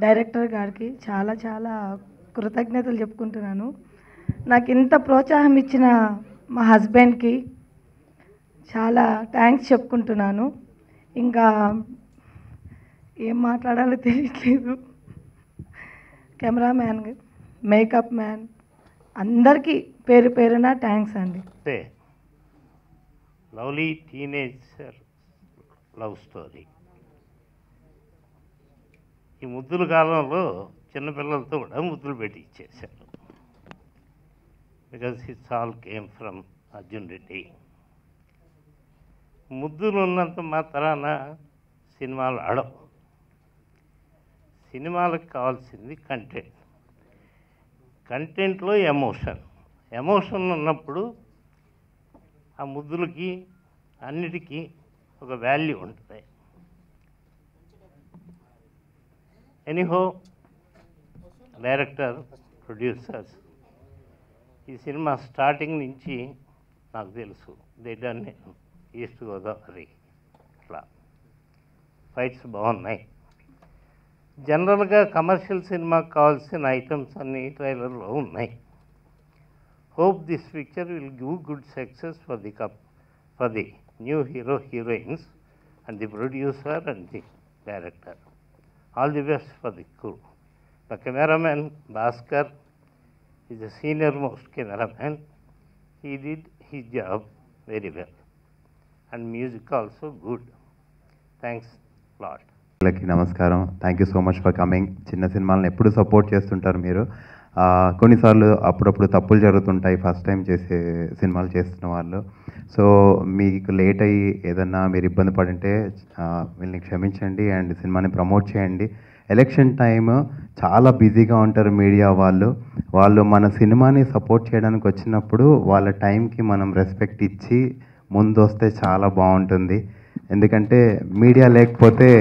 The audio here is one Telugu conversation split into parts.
డైరెక్టర్ గారికి చాలా చాలా కృతజ్ఞతలు చెప్పుకుంటున్నాను నాకు ఇంత ప్రోత్సాహం ఇచ్చిన మా హస్బెండ్కి చాలా థ్యాంక్స్ చెప్పుకుంటున్నాను ఇంకా ఏం మాట్లాడాలో తెలియట్లేదు కెమెరామ్యాన్ మేకప్ మ్యాన్ అందరికీ పేరు పేరున థ్యాంక్స్ అండి అంటే లవ్లీ టీనేజర్ లవ్ స్టోరీ ఈ ముద్దుల కాలంలో చిన్నపిల్లలతో కూడా ముద్దులు పెట్టి ఇచ్చేశారు because it's all came from Arjun Reddy ముద్దులు ఉన్నంత మాత్రాన సినిమాలు ఆడవు సినిమాలకు కావాల్సింది కంటెంట్ కంటెంట్లో ఎమోషన్ ఎమోషన్ ఉన్నప్పుడు ఆ ముద్దులకి అన్నిటికీ ఒక వాల్యూ ఉంటుంది ఎనీహో డైరెక్టర్ ప్రొడ్యూసర్స్ ఈ సినిమా స్టార్టింగ్ నుంచి నాకు తెలుసు దేడ్డాన్ని నేను ఈస్ట్ గోదావరి అట్లా ఫైట్స్ బాగున్నాయి జనరల్గా కమర్షియల్ సినిమాకి కావాల్సిన ఐటమ్స్ అన్ని ట్రైలర్లో ఉన్నాయి hope this picture will give good success for the cup for the new hero heroines and the producer and the director all the best for the crew the cameraman Bhaskar is the senior most cameraman he did he job very well and music also good thanks lot అందరికీ నమస్కారం thank you so much for coming చిన్న సినిమాలను ఎప్పుడు సపోర్ట్ చేస్తుంటారు మీరు ఆ, కొన్నిసార్లు అప్పుడప్పుడు తప్పులు జరుగుతుంటాయి ఫస్ట్ టైం చేసే సినిమాలు చేస్తున్న వాళ్ళు సో మీకు లేట్ అయ్యి ఏదన్నా మీరు ఇబ్బంది పడింటే ఆ, వీళ్ళని క్షమించండి అండ్ సినిమాని ప్రమోట్ చేయండి ఎలక్షన్ టైం చాలా బిజీగా ఉంటారు మీడియా వాళ్ళు వాళ్ళు మన సినిమాని సపోర్ట్ చేయడానికి వచ్చినప్పుడు వాళ్ళ టైంకి మనం రెస్పెక్ట్ ఇచ్చి ముందు వస్తే చాలా బాగుంటుంది ఎందుకంటే మీడియా లేకపోతే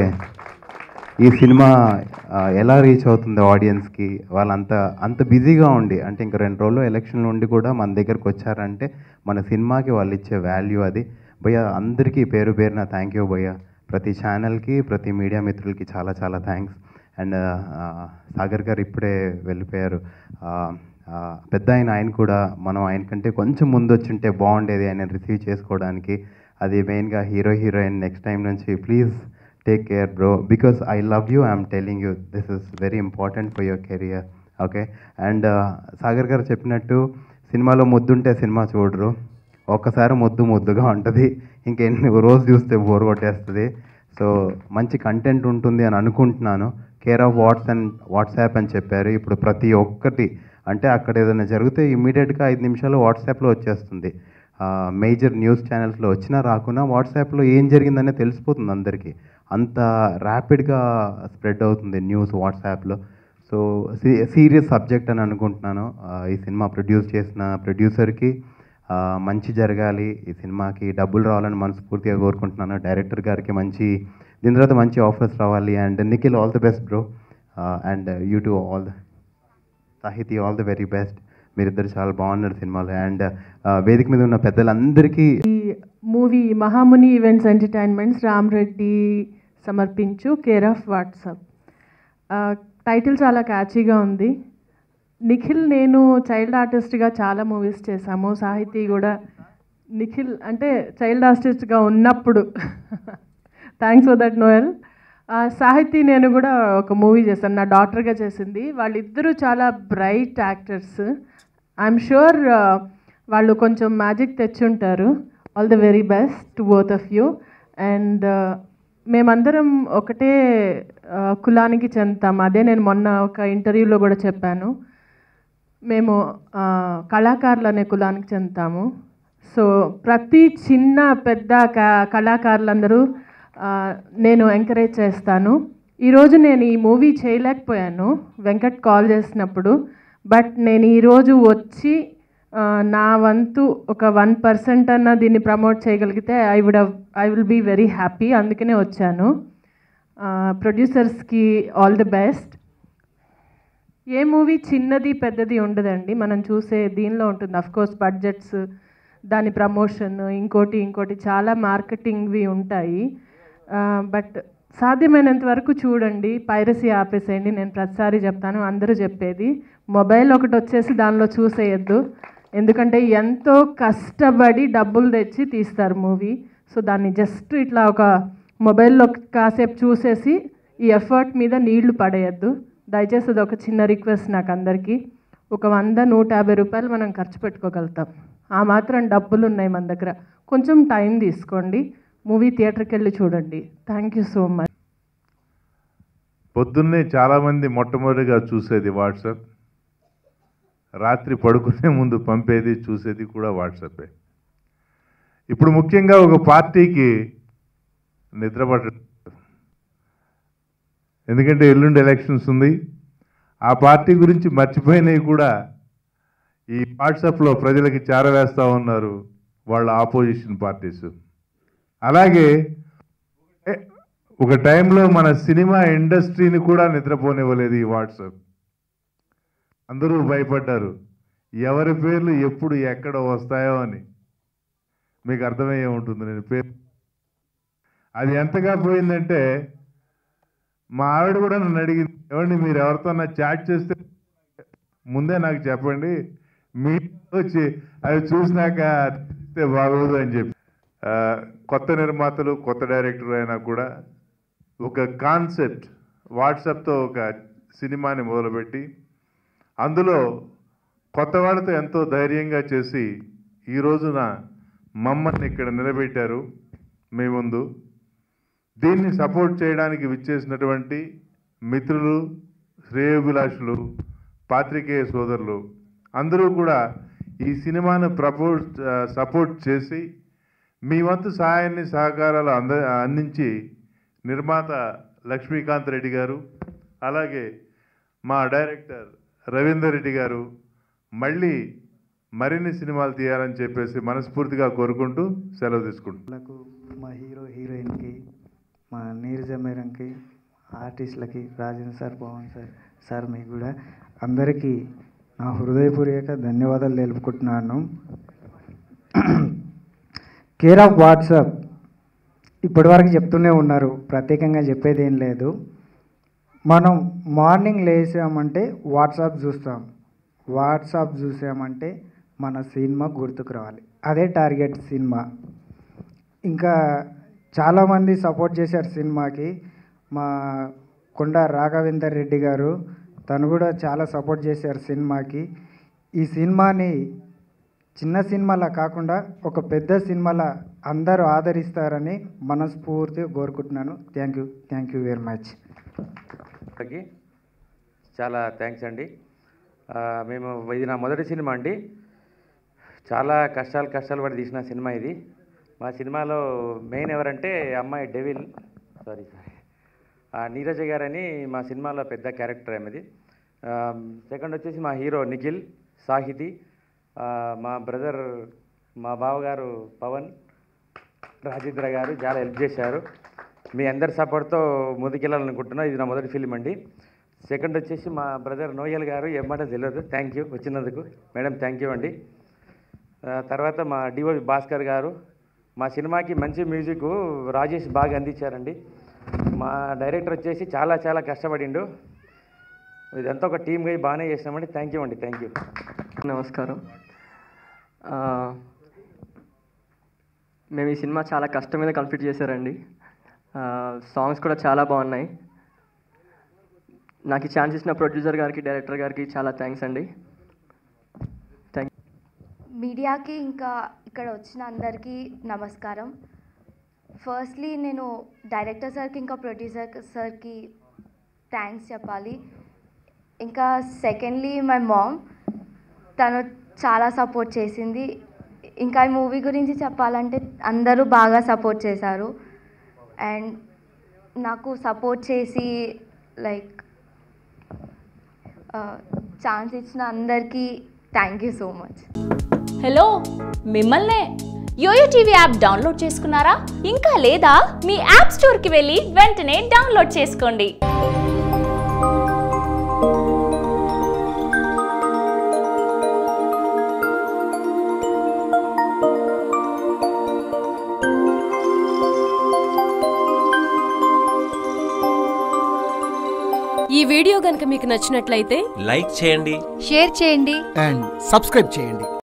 ఈ సినిమా ఆ, ఎలా రీచ్ అవుతుంది ఆడియన్స్కి వాళ్ళంత అంత బిజీగా ఉండి అంటే ఇంక రెండు రోజులు ఎలక్షన్లు ఉండి కూడా మన దగ్గరకు వచ్చారంటే మన సినిమాకి వాళ్ళు ఇచ్చే వాల్యూ అది భయ్య అందరికీ పేరు పేరున థ్యాంక్ యూ భయ్య ప్రతి ఛానల్కి ప్రతి మీడియా మిత్రులకి చాలా చాలా థ్యాంక్స్ అండ్ సాగర్ గారు ఇప్పుడే వెళ్ళిపోయారు ఆ, ఆ, పెద్ద ఆయన ఆయన కూడా మనం ఆయన కంటే కొంచెం ముందు వచ్చింటే బాగుండేది ఆయన రిసీవ్ చేసుకోవడానికి అది మెయిన్గా హీరో హీరోయిన్ నెక్స్ట్ టైం నుంచి please take care bro because I love you I'm telling you this is very important for your career okay and Sagar గారు చెప్పినట్టు సినిమాలో ముద్దుంటే సినిమా చూడరు ఒక్కసారి ముద్దు ముద్దుగా ఉంటుంది ఇంకెన్ని రోజు చూస్తే బోర్ కొట్టేస్తుంది సో మంచి కంటెంట్ ఉంటుంది అని అనుకుంటున్నాను care of whats and WhatsApp అని చెప్పారు ఇప్పుడు ప్రతి ఒక్కటి అంటే అక్కడ ఏదైనా జరిగితే ఇమీడియట్గా ఐదు నిమిషాలు వాట్సాప్లో వచ్చేస్తుంది మేజర్ న్యూస్ ఛానల్స్లో వచ్చినా రాకున్నా వాట్సాప్లో ఏం జరిగిందనే తెలిసిపోతుంది అందరికీ అంత ర్యాపిడ్గా స్ప్రెడ్ అవుతుంది న్యూస్ వాట్సాప్లో సో సీరియస్ సబ్జెక్ట్ అని అనుకుంటున్నాను ఆ, ఈ సినిమా ప్రొడ్యూస్ చేసిన ప్రొడ్యూసర్కి ఆ, మంచి జరగాలి ఈ సినిమాకి డబ్బులు రావాలని మనస్ఫూర్తిగా కోరుకుంటున్నాను డైరెక్టర్ గారికి మంచి దీని తర్వాత మంచి ఆఫర్స్ రావాలి and Nikhil all the best bro and you too all the Sahiti all the very best మీరిద్దరు చాలా బాగున్నారు సినిమాలో అండ్ వేదిక మీద ఉన్న పెద్దలందరికీ మూవీ మహాముని ఈవెంట్స్ ఎంటర్టైన్మెంట్స్ రామ్ రెడ్డి సమర్పించు కేర్ ఆఫ్ వాట్సాప్ టైటిల్ చాలా క్యాచీగా ఉంది నిఖిల్ నేను చైల్డ్ ఆర్టిస్ట్గా చాలా మూవీస్ చేశాము సాహితీ కూడా నిఖిల్ అంటే చైల్డ్ ఆర్టిస్ట్గా ఉన్నప్పుడు థ్యాంక్స్ ఫర్ దట్ నోయల్ సాహితీ నేను కూడా ఒక మూవీ చేశాను నా డాటర్గా చేసింది వాళ్ళిద్దరూ చాలా బ్రైట్ యాక్టర్స్ ఐఎమ్ షూర్ వాళ్ళు కొంచెం మ్యాజిక్ తెచ్చుంటారు all the very best to both of you and మేమందరం ఒకటే ఆ, కులానికి చెందుతాం అదే నేను మొన్న ఒక ఇంటర్వ్యూలో కూడా చెప్పాను మేము ఆ, కళాకారులు అనే కులానికి చెందుతాము సో ప్రతి చిన్న పెద్ద క- కళాకారులందరూ ఆ, నేను ఎంకరేజ్ చేస్తాను ఈరోజు నేను ఈ మూవీ చేయలేకపోయాను వెంకట్ కాల్ చేసినప్పుడు బట్ నేను ఈరోజు వచ్చి ఆ, నా వంతు ఒక వన్ పర్సెంట్ అన్న దీన్ని ప్రమోట్ చేయగలిగితే I would I will be very happy అందుకనే వచ్చాను ప్రొడ్యూసర్స్కి all the best a movie చిన్నది పెద్దది ఉండదండి మనం చూసే దీనిలో ఉంటుంది అఫ్ కోర్స్ బడ్జెట్స్ దాని ప్రమోషన్ ఇంకోటి ఇంకోటి చాలా మార్కెటింగ్వి ఉంటాయి బట్ సాధ్యమైనంత వరకు చూడండి పైరసీ ఆపేసేయండి నేను ప్రతిసారి చెప్తాను అందరూ చెప్పేది మొబైల్ ఒకటి వచ్చేసి దానిలో చూసేయద్దు ఎందుకంటే ఎంతో కష్టపడి డబ్బులు తెచ్చి తీస్తారు మూవీ సో దాన్ని జస్ట్ ఇట్లా ఒక మొబైల్లో కాసేపు చూసేసి ఈ ఎఫర్ట్ మీద నీళ్లు పడేయద్దు దయచేసి అది ఒక చిన్న రిక్వెస్ట్ నాకు అందరికీ ఒక వంద నూట యాభై రూపాయలు మనం ఖర్చు పెట్టుకోగలుగుతాం ఆ మాత్రం డబ్బులు ఉన్నాయి మన దగ్గర కొంచెం టైం తీసుకోండి మూవీ థియేటర్కి వెళ్ళి చూడండి థ్యాంక్ యూ సో మచ్ పొద్దున్నే చాలామంది మొట్టమొదటిగా చూసేది వాట్సాప్ రాత్రి పడుకునే ముందు పంపేది చూసేది కూడా వాట్సాపే ఇప్పుడు ముఖ్యంగా ఒక పార్టీకి నిద్ర పట్ట ఎందుకంటే ఎల్లుండి ఎలక్షన్స్ ఉంది ఆ పార్టీ గురించి మర్చిపోయినవి కూడా ఈ వాట్సాప్లో ప్రజలకి చేరవేస్తూ ఉన్నారు వాళ్ళ ఆపోజిషన్ పార్టీస్ అలాగే ఏ- ఒక టైంలో మన సినిమా ఇండస్ట్రీని కూడా నిద్రపోనివ్వలేదు ఈ వాట్సాప్ అందరూ భయపడ్డారు ఎవరి పేర్లు ఎప్పుడు ఎక్కడ వస్తాయో అని మీకు అర్థమయ్యే ఉంటుంది నేను పేరు అది ఎంతగా పోయిందంటే మా ఆవిడ కూడా నన్ను అడిగింది ఏమండి మీరు ఎవరితోన్నా చాట్ చేస్తే ముందే నాకు చెప్పండి మీ వచ్చి అవి చూసినాక చెప్తే బాగోదు అని చెప్పి ఆ, కొత్త నిర్మాతలు కొత్త డైరెక్టర్ అయినా కూడా ఒక కాన్సెప్ట్ వాట్సాప్తో ఒక సినిమాని మొదలుపెట్టి అందులో కొత్త వాళ్ళతో ఎంతో ధైర్యంగా చేసి ఈ రోజున మమ్మల్ని ఇక్కడ నిలబెట్టారు మీ ముందు దీన్ని సపోర్ట్ చేయడానికి విచ్చేసినటువంటి మిత్రులు శ్రేయోభిలాషులు పాత్రికేయ సోదరులు అందరూ కూడా ఈ సినిమాను ప్రపోజ్ సపోర్ట్ చేసి మీ వంతు సహాయాన్ని సహకారాలు అంద అందించి నిర్మాత లక్ష్మీకాంత్ రెడ్డి గారు అలాగే మా డైరెక్టర్ రవీందర్ రెడ్డి గారు మళ్ళీ మరిన్ని సినిమాలు తీయాలని చెప్పేసి మనస్ఫూర్తిగా కోరుకుంటూ సెలవు తీసుకుంటున్నాను లకు మా హీరో హీరోయిన్కి మా నీరజ మేరంకి ఆర్టిస్టులకి Rajendra sir Pawan sir sir మీకు కూడా అందరికీ నా హృదయపూర్వక ధన్యవాదాలు తెలుపుకుంటున్నాను కేర్ ఆఫ్ వాట్సాప్ ఇప్పటివరకు చెప్తూనే ఉన్నారు ప్రత్యేకంగా చెప్పేది ఏం లేదు మనం మార్నింగ్ లేసామంటే వాట్సాప్ చూస్తాం వాట్సాప్ చూసామంటే మన సినిమా గుర్తుకు రావాలి అదే టార్గెట్ సినిమా ఇంకా చాలామంది సపోర్ట్ చేశారు సినిమాకి మా కొండ రాఘవేందర్ రెడ్డి గారు తను కూడా చాలా సపోర్ట్ చేశారు సినిమాకి ఈ సినిమాని చిన్న సినిమాలా కాకుండా ఒక పెద్ద సినిమాలా అందరూ ఆదరిస్తారని మనస్ఫూర్తిగా కోరుకుంటున్నాను thank you thank you very much అందరికీ చాలా థ్యాంక్స్ అండి ఆ, మేము ఇది నా మొదటి సినిమా అండి చాలా కష్టాలు కష్టాలు పడి తీసిన సినిమా ఇది మా సినిమాలో మెయిన్ ఎవరంటే అమ్మాయి డెవిల్ సారీ సారీ నీరజ గారని మా సినిమాలో పెద్ద క్యారెక్టర్ ఆమెది సెకండ్ వచ్చేసి మా హీరో నిఖిల్ సాహితి ఆ, మా బ్రదర్ మా బావగారు పవన్ రాజేంద్ర గారు చాలా హెల్ప్ చేశారు మీ అందరి సపోర్ట్తో ముందుకెళ్ళాలనుకుంటున్నా ఇది నా మొదటి ఫిలిం అండి సెకండ్ వచ్చేసి మా బ్రదర్ నోయల్ గారు ఏమాట తెలియదు థ్యాంక్ యూ వచ్చినందుకు మేడం థ్యాంక్ యూ అండి ఆ, తర్వాత మా డిఓవి భాస్కర్ గారు మా సినిమాకి మంచి మ్యూజిక్ రాజేష్ బాగా అందించారండి మా డైరెక్టర్ వచ్చేసి చాలా చాలా కష్టపడిండు ఇదంతా ఒక టీమ్గా బాగానే చేసినామండి థ్యాంక్ యూ అండి థ్యాంక్ యూ నమస్కారం ఆ, మేము ఈ సినిమా చాలా కష్టం మీద కంప్లీట్ చేశారండి ఆ, సాంగ్స్ కూడా చాలా బాగున్నాయి నాకు ఈ ఛాన్స్ ఇచ్చిన ప్రొడ్యూసర్ గారికి డైరెక్టర్ గారికి చాలా థ్యాంక్స్ అండి థ్యాంక్ మీడియాకి ఇంకా ఇక్కడ వచ్చిన అందరికీ నమస్కారం ఫస్ట్లీ నేను డైరెక్టర్ సార్కి ఇంకా ప్రొడ్యూసర్ సార్కి థ్యాంక్స్ చెప్పాలి ఇంకా సెకండ్లీ మై మామ్ తను చాలా సపోర్ట్ చేసింది ఇంకా ఈ మూవీ గురించి చెప్పాలంటే అందరూ బాగా సపోర్ట్ చేశారు అండ్ నాకు సపోర్ట్ చేసి లైక్ ఛాన్స్ ఇచ్చిన అందరికీ thank you so much hello మిమ్మల్నే యోయో టీవీ యాప్ డౌన్లోడ్ చేసుకున్నారా ఇంకా లేదా మీ యాప్ స్టోర్కి వెళ్ళి వెంటనే డౌన్లోడ్ చేసుకోండి ఈ వీడియో గనుక మీకు నచ్చినట్లయితే లైక్ చేయండి షేర్ చేయండి అండ్ సబ్స్క్రైబ్ చేయండి